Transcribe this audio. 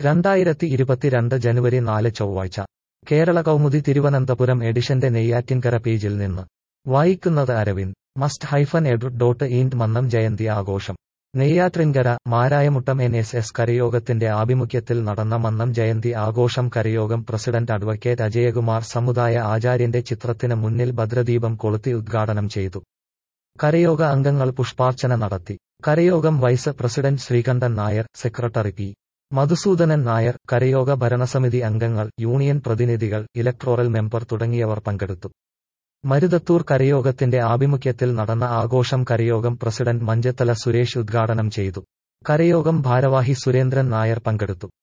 രണ്ടായിരത്തി ഇരുപത്തിരണ്ട് ജനുവരി നാല് ചൊവ്വാഴ്ച കേരള കൗമുദി തിരുവനന്തപുരം എഡിഷന്റെ നെയ്യാറ്റിൻകര പേജിൽ നിന്ന് വായിക്കുന്നത് Aravind must hyphen edu dot in Mannam Jayanthi ആഘോഷം Neyyattinkara Marayamuttom N S S കരയോഗത്തിന്റെ ആഭിമുഖ്യത്തിൽ നടന്ന മന്നം ജയന്തി ആഘോഷം കരയോഗം പ്രസിഡന്റ് അഡ്വക്കേറ്റ് അജയകുമാർ സമുദായ ആചാര്യന്റെ ചിത്രത്തിന് മുന്നിൽ ഭദ്രദീപം കൊളുത്തി ഉദ്ഘാടനം ചെയ്തു കരയോഗ അംഗങ്ങൾ പുഷ്പാർച്ചന നടത്തി കരയോഗം vice president Sreekandan Nair secretary P Madhusoodanan Nair കരയോഗ ഭരണസമിതി അംഗങ്ങൾ യൂണിയൻ പ്രതിനിധികൾ ഇലക്ട്രോറൽ മെമ്പർ തുടങ്ങിയവർ പങ്കെടുത്തു മരുതത്തൂർ കരയോഗത്തിന്റെ ആഭിമുഖ്യത്തിൽ നടന്ന ആഘോഷം കരയോഗം പ്രസിഡന്റ് മഞ്ചത്തല സുരേഷ് ഉദ്ഘാടനം ചെയ്തു കരയോഗം ഭാരവാഹി സുരേന്ദ്രൻ നായർ പങ്കെടുത്തു